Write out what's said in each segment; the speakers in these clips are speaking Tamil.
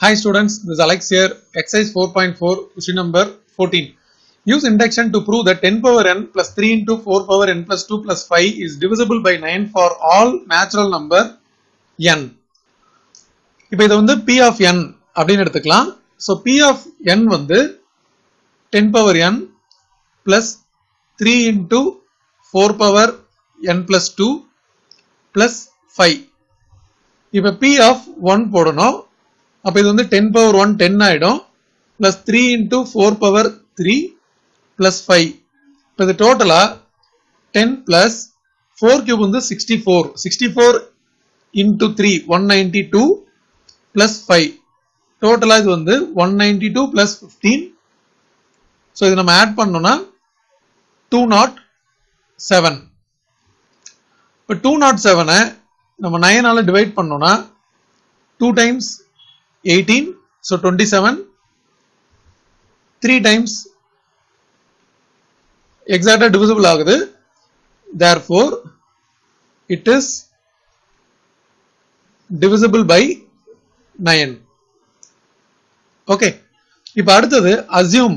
Hi students, this is Alex here. Exercise 4.4, question number 14. Use induction to prove that 10 power n plus 3 into 4 power n plus 2 plus 5 is divisible by 9 for all natural number n. இப்போ இதை வந்து P of n அப்படின்னு எடுத்துக்கலாம். So P of n வந்து 10 power n plus 3 into 4 power n plus 2 plus 5. இப்போ P of 1 போடணும் அப்போ இது வந்து டென் பவர் ஒன் டென் ஆகிடும் plus three into four power three plus five இப்போ இது டோட்டலாக டென் ப்ளஸ் ஃபோர் கியூப் வந்து sixty four sixty four into three one ninety two plus five டோட்டலாக இது வந்து one ninety two plus fifteen so இது நம்ம ஆட் பண்ணோம்னா டூ நாட் செவன் இப்போ டூ நாட் செவனை நம்ம நைனால டிவைட் பண்ணோம்னா two times 18 so 27 3 times exactly divisible ஆகுது therefore it is divisible by 9 okay இப்போ அடுத்தது assume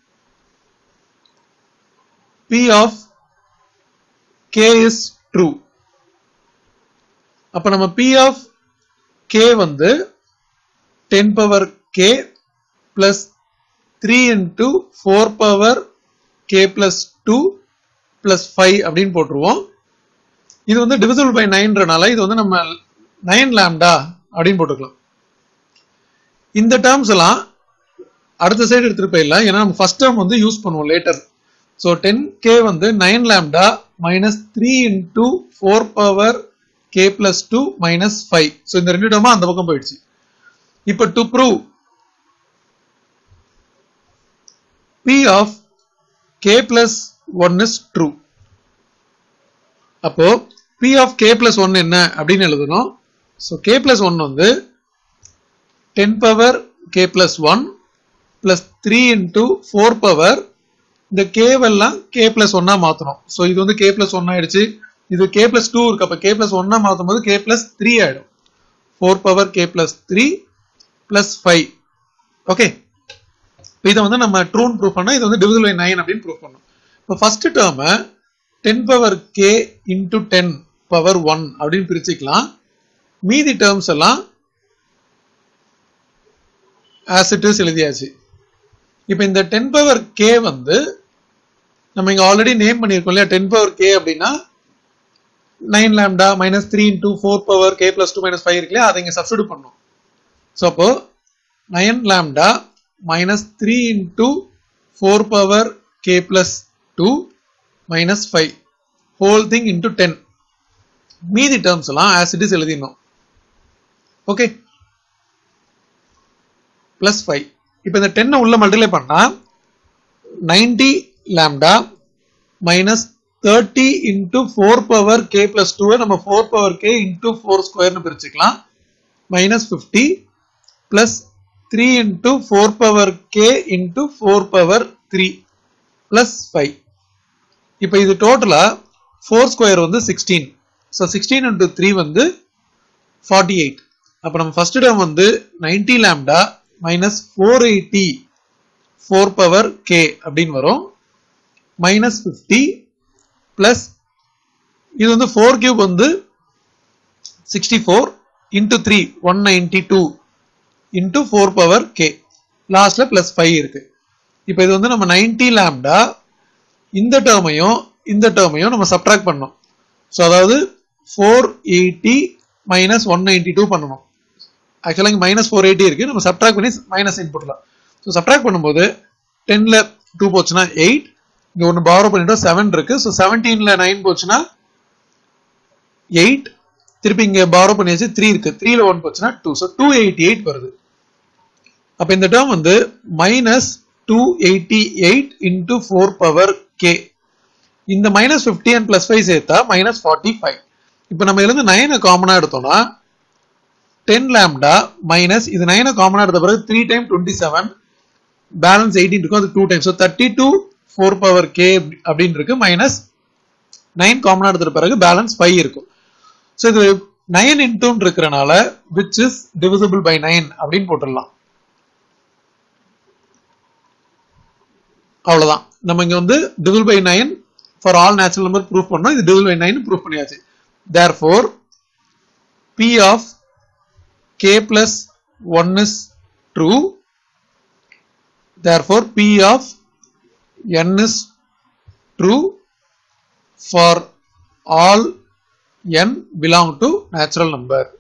p of k is true அப்ப நம்ம p of k வந்து 10 power k plus 3 into 4 power k plus 2 plus 5 அப்படின்னு போட்டுருவோம் இது வந்து divisible by 9ன்றனால இது வந்து நம்ம 9 lambda அப்படின்னு போட்டுக்கலாம் இந்த டேர்ம்ஸ் எல்லாம் அடுத்த சைடு எடுத்துட்டு போயிடலாம் ஏன்னா நம்ம ஃபர்ஸ்ட் டேர்ம் வந்து யூஸ் பண்ணுவோம் லேட்டர் ஸோ டென் கே வந்து nine lambda minus three into four power K plus two minus five so இந்த ரெண்டு டேர்மா அந்த பக்கம் போயிடுச்சு இப்போ to prove p of k plus 1 is true அப்போ p of k plus 1 என்ன அப்படின்னு எழுதணும் so k plus 1 வந்து 10 power k plus 1 plus 3 into 4 power இந்த k எல்லாம் k plus 1 மாத்தணும் so இது வந்து k plus 1 ஆயிடுச்சு இது k plus 2 இருக்கு அப்ப k plus 1 மாத்தும் போது k plus 3 ஆயிடும் 4 power k plus 3 plus five okay இதை வந்து நம்ம ட்ரூன் ப்ரூவ் பண்ணோம் இது வந்து டிவிசல் பை நைன் அப்படின்னு ப்ரூவ் பண்ணோம் இப்போ ஃபர்ஸ்ட் டேர்மை ten power K into ten power one அப்படின்னு பிரிச்சுக்கலாம் மீதி டேர்ம்ஸ் எல்லாம் ஆஸ் இட் இஸ் எழுதியாச்சு இப்போ இந்த டென் பவர் கே வந்து நம்ம இங்கே ஆல்ரெடி நேம் பண்ணியிருக்கோம் இல்லையா டென் பவர் கே அப்படின்னா nine lambda minus three into four power K plus two minus five இருக்கு இல்லையா அதை இங்கே சப்ஸ்டியூட் பண்ணோம் So, அப்போ 9 lambda minus 3 into 4 power k plus 2 minus 5 whole thing into 10 மீதி terms எல்லாம் as it is எழுதினோம் ஓகே plus 5 இப்போ இந்த 10 உள்ள மல்டிப்ளை பண்ணா 90 lambda minus 30 into 4 power k plus 2 நம்ம 4 power k into 4 square பிரிச்சுக்கலாம் minus 50 plus 3 into 4 power k into 4 power 3 plus 5. இப்போ இது டோட்டலா 4 ஸ்கொயர் வந்து 16. ஸோ 16 into 3 வந்து 48. அப்போ நம்ம ஃபர்ஸ்ட் டேர்ம் வந்து 90 lambda minus four eighty four power K அப்படின்னு வரும் மைனஸ் ஃபிஃப்டி பிளஸ் இது வந்து ஃபோர் கியூப் வந்து sixty four into three one ninety two into four power K லாஸ்ட்ல பிளஸ் ஃபைவ் இருக்கு இப்போ இது வந்து நம்ம நைன்டி லேம்டா இந்த டேர்மையும் இந்த டேர்மையும் நம்ம சப்ட்ராக்ட் பண்ணோம் ஸோ அதாவது four eighty minus one ninety two பண்ணணும் ஆக்சுவலாக இங்கே மைனஸ் ஃபோர் எயிட்டி இருக்கு நம்ம சப்ட்ராக்ட் பண்ணி மைனஸ் இன்புட்லாம் ஸோ சப்ட்ராக்ட் பண்ணும்போது டென்ல டூ போச்சுன்னா எயிட் இங்கே ஒன்று பாரோ பண்ணிட்டோம் செவன் இருக்கு ஸோ செவன்டீன்ல நைன் போச்சுன்னா எயிட் திருப்பி இங்க பாரோ பண்ணியாச்சு த்ரீ இருக்கு த்ரீல ஒன் போச்சுன்னா two so two eighty eight வருது அப்ப இந்த டேர்ம் வந்து minus two eighty eight into four power K இந்த minus fifty and plus five சேர்த்தா மைனஸ் ஃபார்ட்டி ஃபைவ் இப்போ நம்ம இருந்து நைனை காமனா எடுத்தோம்னா டென் லேம்டா மைனஸ் இது நைனை காமனா எடுத்த பிறகு three time twenty seven balance eighteen இருக்கும் அது two time so thirty two four power K அப்படின்னு இருக்கு மைனஸ் நைன் காமனா எடுத்த பிறகு பேலன்ஸ் ஃபைவ் இருக்கும் ஸோ இது நைன் இன்டூன் இருக்கிறனால which is divisible by nine அப்படின்னு போட்டுடலாம் அவ்வளவுதான் நம்ம இங்க வந்து டிவில் by nine for all natural number proof பண்ணோம் இது டிவில் பை நைன் ப்ரூஃப் பண்ணியாச்சு therefore P of k plus one is true there therefore P of n is true for all n belong to natural number